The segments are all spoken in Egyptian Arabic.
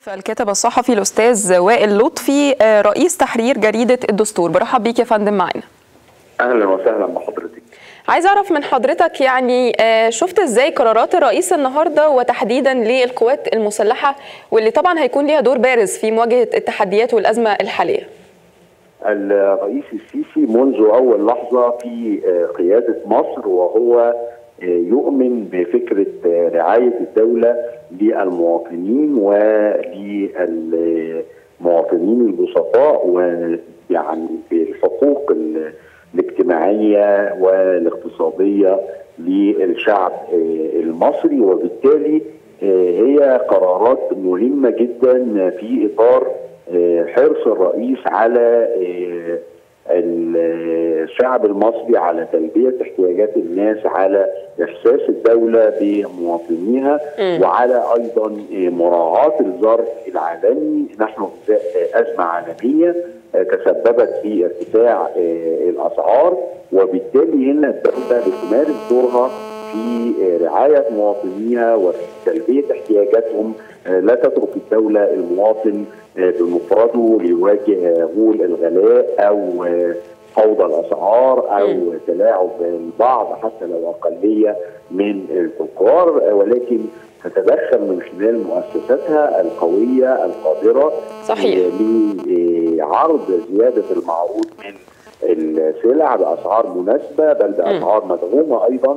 الكاتب الصحفي الاستاذ وائل لطفي رئيس تحرير جريده الدستور برحب بيك يا فندم معانا اهلا وسهلا بحضرتك عايز اعرف من حضرتك يعني شفت ازاي قرارات الرئيس النهارده وتحديدا للقوات المسلحه واللي طبعا هيكون ليها دور بارز في مواجهه التحديات والازمه الحاليه الرئيس السيسي منذ اول لحظه في قياده مصر وهو يؤمن بفكره رعايه الدوله للمواطنين وللمواطنين البسطاء ويعني بالحقوق الاجتماعيه والاقتصاديه للشعب المصري وبالتالي هي قرارات مهمه جدا في اطار حرص الرئيس على الشعب المصري على تلبية احتياجات الناس على إحساس الدولة بمواطنيها وعلى أيضا مراعاة الظرف العالمي نحن في أزمة عالمية تسببت في ارتفاع الأسعار وبالتالي هنا الدولة بتمارس دورها في رعاية مواطنيها وفي تلبية احتياجاتهم لا تترك الدولة المواطن بمفرده ليواجه غول الغلاء أو فوضى الأسعار أو تلاعب البعض حتى لو أقلية من التجار ولكن تتدخل من خلال مؤسساتها القوية القادرة صحيح لعرض زيادة المعروض من السلع بأسعار مناسبة بل بأسعار مدعومة أيضا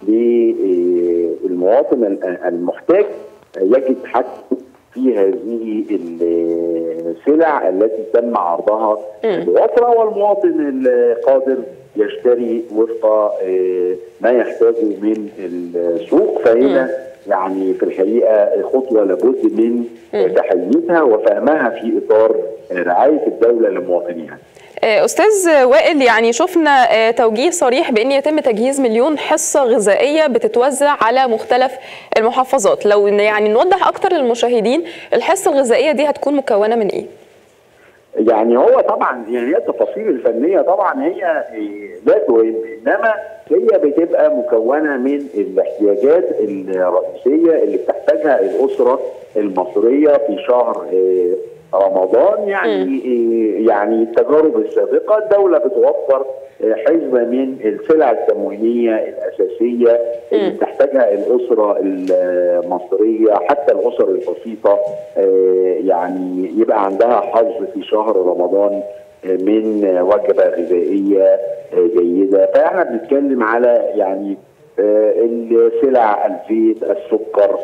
للمواطن المحتاج يجد حقه في هذه السلع التي تم عرضها بوفرة والمواطن القادر يشتري وفق ما يحتاجه من السوق فهنا يعني في الحقيقة خطوة لابد من تحيزها وفهمها في إطار رعاية الدولة لمواطنيها استاذ وائل يعني شفنا توجيه صريح بان يتم تجهيز مليون حصه غذائيه بتتوزع على مختلف المحافظات لو يعني نوضح اكتر للمشاهدين الحصه الغذائيه دي هتكون مكونه من ايه يعني هو طبعا يعني هي التفاصيل الفنيه طبعا هي لا تهم انما هي بتبقى مكونه من الاحتياجات الرئيسيه اللي بتحتاجها الاسره المصريه في شهر رمضان يعني م. يعني التجارب السابقه الدوله بتوفر حزمه من السلع التموينيه الاساسيه اللي بتحتاجها الاسره المصريه حتى الاسر البسيطه يعني يبقى عندها حظ في شهر رمضان من وجبه غذائيه جيده فاحنا بنتكلم على يعني السلع الزيت السكر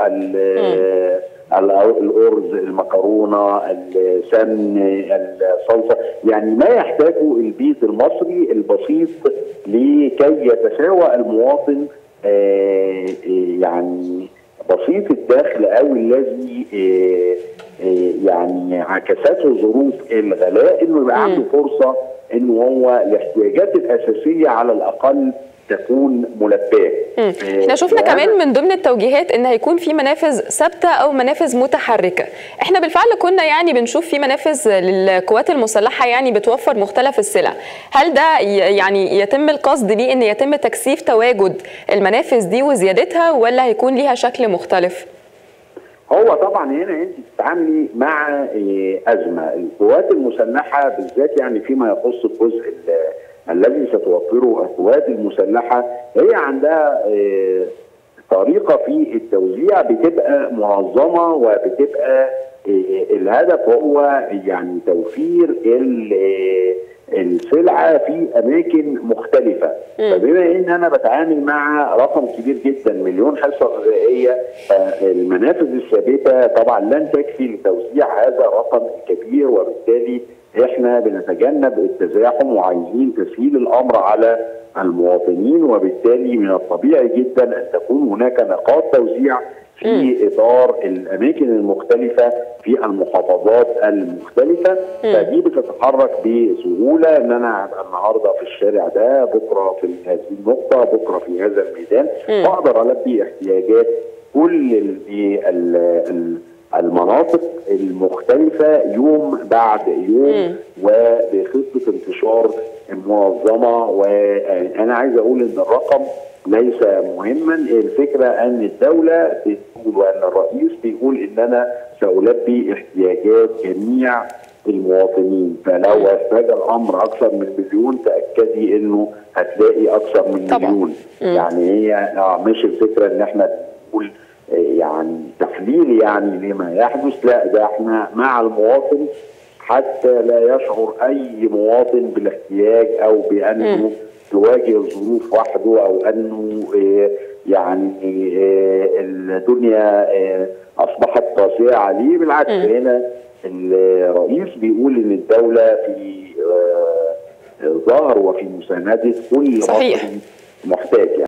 الارز المكرونه السمن الصلصه يعني ما يحتاجه البيت المصري البسيط لكي يتساوى المواطن يعني بسيط الدخل او الذي يعني عكسته ظروف الغلاء انه يبقى عنده فرصه انه هو الاحتياجات الاساسيه على الاقل تكون ملباه احنا شفنا كمان من ضمن التوجيهات ان هيكون في منافذ ثابته او منافذ متحركه احنا بالفعل كنا يعني بنشوف في منافذ للقوات المسلحه يعني بتوفر مختلف السلع هل ده يعني يتم القصد بيه ان يتم تكثيف تواجد المنافذ دي وزيادتها ولا هيكون ليها شكل مختلف هو طبعا هنا انت بتتعاملي مع ازمه القوات المسلحه بالذات يعني فيما يخص الجزء الذي ستوفره القوات المسلحه هي عندها طريقه في التوزيع بتبقى منظمه وبتبقى الهدف هو يعني توفير السلعه في اماكن مختلفه فبما ان انا بتعامل مع رقم كبير جدا مليون حصه غذائيه المنافذ الثابته طبعا لن تكفي لتوزيع هذا الرقم الكبير وبالتالي احنا بنتجنب التزاحم وعايزين تسهيل الامر على المواطنين وبالتالي من الطبيعي جدا ان تكون هناك نقاط توزيع في اطار الاماكن المختلفه في المحافظات المختلفه فدي بتتحرك بسهوله ان انا ابقى النهارده في الشارع ده بكره في هذه النقطه بكره في هذا الميدان واقدر البي احتياجات كل ال المناطق المختلفة يوم بعد يوم وبخطة انتشار منظمة وأنا عايز أقول إن الرقم ليس مهما الفكرة أن الدولة بتقول وأن الرئيس بيقول إن أنا سالبي احتياجات جميع المواطنين فلو احتاج الامر اكثر من مليون تاكدي انه هتلاقي اكثر من طبعاً. مليون يعني هي آه مش الفكره ان احنا نقول آه، يعني تحليل يعني لما يحدث لا ده احنا مع المواطن حتى لا يشعر اي مواطن بالاحتياج او بانه تواجه الظروف وحده او انه آه، يعني آه، الدنيا آه، اصبحت قاسيه عليه بالعكس هنا الرئيس بيقول ان الدوله في آه، ظهر وفي مسانده كل صحيح. مصري محتاج يعني